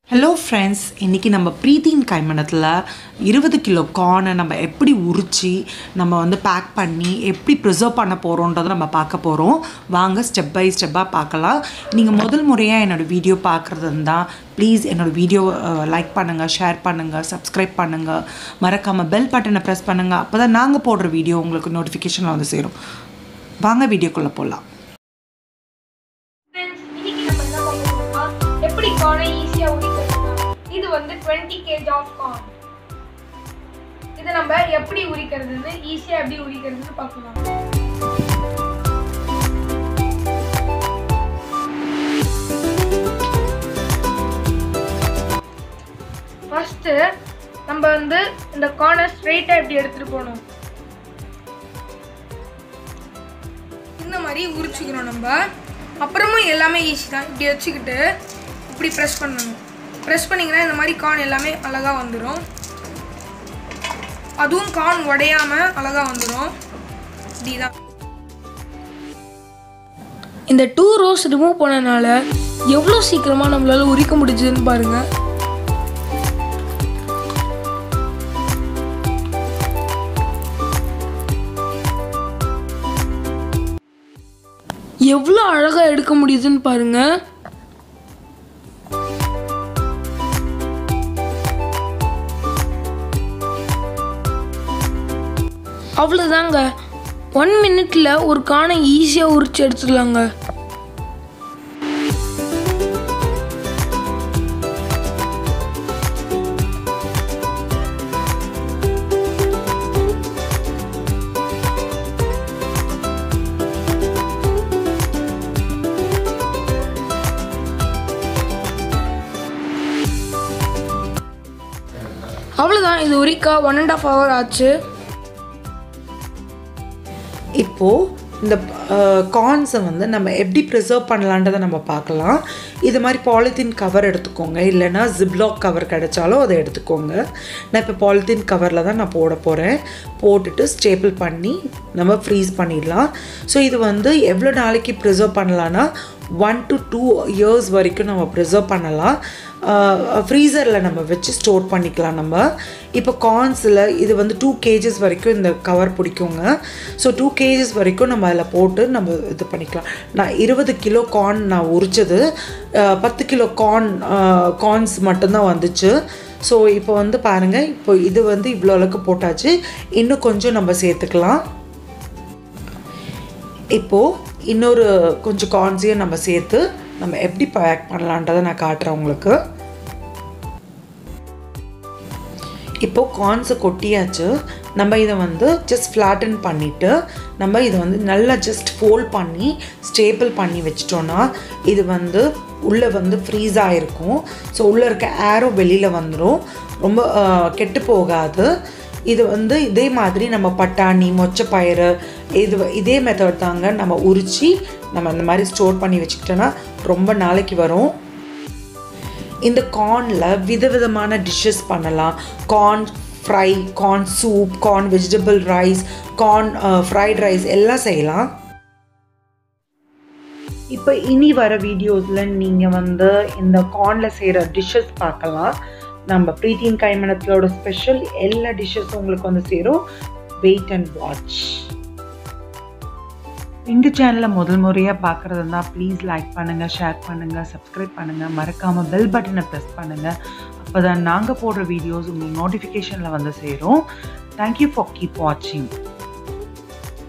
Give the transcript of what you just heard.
hello friends இன்றைக்கி நம்ம ப்ரீத்தின் கைமணத்தில் இருபது கிலோ கார்னை நம்ம எப்படி உரித்து நம்ம வந்து பேக் பண்ணி எப்படி ப்ரிசர்வ் பண்ண போகிறோன்றதை நம்ம பார்க்க போகிறோம் வாங்க ஸ்டெப் பை ஸ்டெப்பாக பார்க்கலாம் நீங்கள் முதல் முறையாக என்னோடய வீடியோ பார்க்குறது இருந்தால் ப்ளீஸ் என்னோடய வீடியோ லைக் பண்ணுங்கள் ஷேர் பண்ணுங்கள் சப்ஸ்கிரைப் பண்ணுங்கள் மறக்காமல் பெல் பட்டனை ப்ரெஸ் பண்ணுங்கள் அப்போ தான் நாங்கள் போடுற வீடியோ உங்களுக்கு நோட்டிஃபிகேஷனில் வந்து சேரும் வாங்க வீடியோக்குள்ளே போகலாம் Friends, இன்னைக்கு நம்ம என்ன பார்க்க போறோம்னா, எப்படி கார்னை ஈஸியா உரிக்கிறதுனா இது வந்து 20 kg ஆஃப் கார்ன் இதை நம்ம எப்படி உரிக்கிறதுன்னு ஈஸியா எப்படி உரிக்கிறதுன்னு பார்க்கலாம் ஃபர்ஸ்ட் நம்ம வந்து இந்த கார்னை ஸ்ட்ரைட்டா இப்படி எடுத்துட்டு போகணும் இந்த மாதிரி உரிச்சுக்கிறோம் நம்ம அப்புறமும் எல்லாமே ஈஸி தான் இப்படி வச்சுக்கிட்டு இப்படி ப்ரெஸ் பண்ணணும் ப்ரெஸ் பண்ணிங்கன்னா இந்த மாதிரி கார்ன் எல்லாமே அழகாக வந்துடும் அதுவும் கார்ன் உடையாம அழகாக வந்துடும் இப்படிதான் இந்த டூ ரோஸ் ரிமூவ் பண்ணனால எவ்வளோ சீக்கிரமாக நம்மளால உரிக்க முடிஞ்சதுன்னு பாருங்க எவ்வளோ அழகாக எடுக்க முடியுதுன்னு பாருங்க அவ்வளோதாங்க ஒன் மினிட்ல ஒரு காணை ஈஸியாக உரிச்சு எடுத்துடலாங்க அவ்வளோதான் இது உரிக்கா ஒன் அண்ட் ஆஃப் ஹவர் ஆச்சு இப்போது இந்த கார்ன்ஸை வந்து நம்ம எப்படி ப்ரிசர்வ் பண்ணலான்றதை நம்ம பார்க்கலாம் இது மாதிரி பாலித்தீன் கவர் எடுத்துக்கோங்க இல்லைன்னா ஜிப்லாக் கவர் கிடைச்சாலும் அதை எடுத்துக்கோங்க நான் இப்போ பாலித்தீன் கவரில் தான் நான் போட போகிறேன் போட்டுட்டு ஸ்டேபிள் பண்ணி நம்ம ஃப்ரீஸ் பண்ணிடலாம் ஸோ இது வந்து எவ்வளோ நாளைக்கு ப்ரிசர்வ் பண்ணலான்னா ஒன் டு டூ இயர்ஸ் வரைக்கும் நம்ம ப்ரிசர்வ் பண்ணலாம் ஃப்ரீசரில் நம்ம வச்சு ஸ்டோர் பண்ணிக்கலாம் நம்ம இப்போ கார்ன்ஸில் இது வந்து டூ கேஜஸ் வரைக்கும் இந்த கவர் பிடிக்குங்க ஸோ டூ கேஜஸ் வரைக்கும் நம்ம அதில் போட்டு நம்ம இது பண்ணிக்கலாம் நான் இருபது கிலோ கார்ன் நான் உரிச்சது அஹ், பத்து கிலோ கார்ன் கார்ன்ஸ் மட்டும்தான் வந்துச்சு ஸோ இப்போ வந்து பாருங்கள் இப்போ இது வந்து இவ்வளோ அளவுக்கு போட்டாச்சு இன்னும் கொஞ்சம் நம்ம சேர்த்துக்கலாம் இப்போது இன்னொரு கொஞ்சம் கார்ன்ஸையும் நம்ம சேர்த்து நம்ம எப்படி பேக் பண்ணலான்றதை நான் காட்டுறேன் உங்களுக்கு இப்போது கார்ன்ஸை கொட்டியாச்சு நம்ம இதை வந்து ஜஸ்ட் ஃப்ளாட்டன் பண்ணிவிட்டு நம்ம இதை வந்து நல்லா ஜஸ்ட் ஃபோல்ட் பண்ணி ஸ்டேபிள் பண்ணி வச்சிட்டோன்னா இது வந்து உள்ளே வந்து ஃப்ரீஸ் ஆகிருக்கும் ஸோ உள்ளே இருக்க ஏரோ வெளியில் வந்துடும் ரொம்ப அஹ், கெட்டு போகாது இது வந்து இதே மாதிரி நம்ம பட்டாணி மொச்சப்பயிறு இது இதே மெத்தட் தாங்க நம்ம உரித்து நம்ம இந்த மாதிரி ஸ்டோர் பண்ணி வச்சுக்கிட்டோன்னா ரொம்ப நாளைக்கு வரும் இந்த கார்னில் விதவிதமான டிஷ்ஷஸ் பண்ணலாம் corn fry corn soup corn vegetable rice corn fried rice எல்லாம் செய்யலாம் இப்போ இனி வர வீடியோஸில் நீங்கள் வந்து இந்த கார்னில் செய்கிற டிஷ்ஷஸ் பார்க்கலாம் நம்ம ப்ரீத்தின் கைமணத்தோட ஸ்பெஷல் எல்லா டிஷ்ஷஸும் உங்களுக்கு வந்து சேரும் வெயிட் அண்ட் வாட்ச் எங்கள் சேனலை முதல் முறையாக பார்க்குறது இருந்தால் ப்ளீஸ் லைக் பண்ணுங்கள் ஷேர் பண்ணுங்கள் சப்ஸ்கிரைப் பண்ணுங்கள் மறக்காமல் பெல் பட்டனை ப்ரெஸ் பண்ணுங்கள் அப்போ தான் நாங்கள் போடுற வீடியோஸ் உங்களுக்கு நோட்டிஃபிகேஷனில் வந்து சேரும் தேங்க்யூ ஃபார் கீப் வாட்சிங்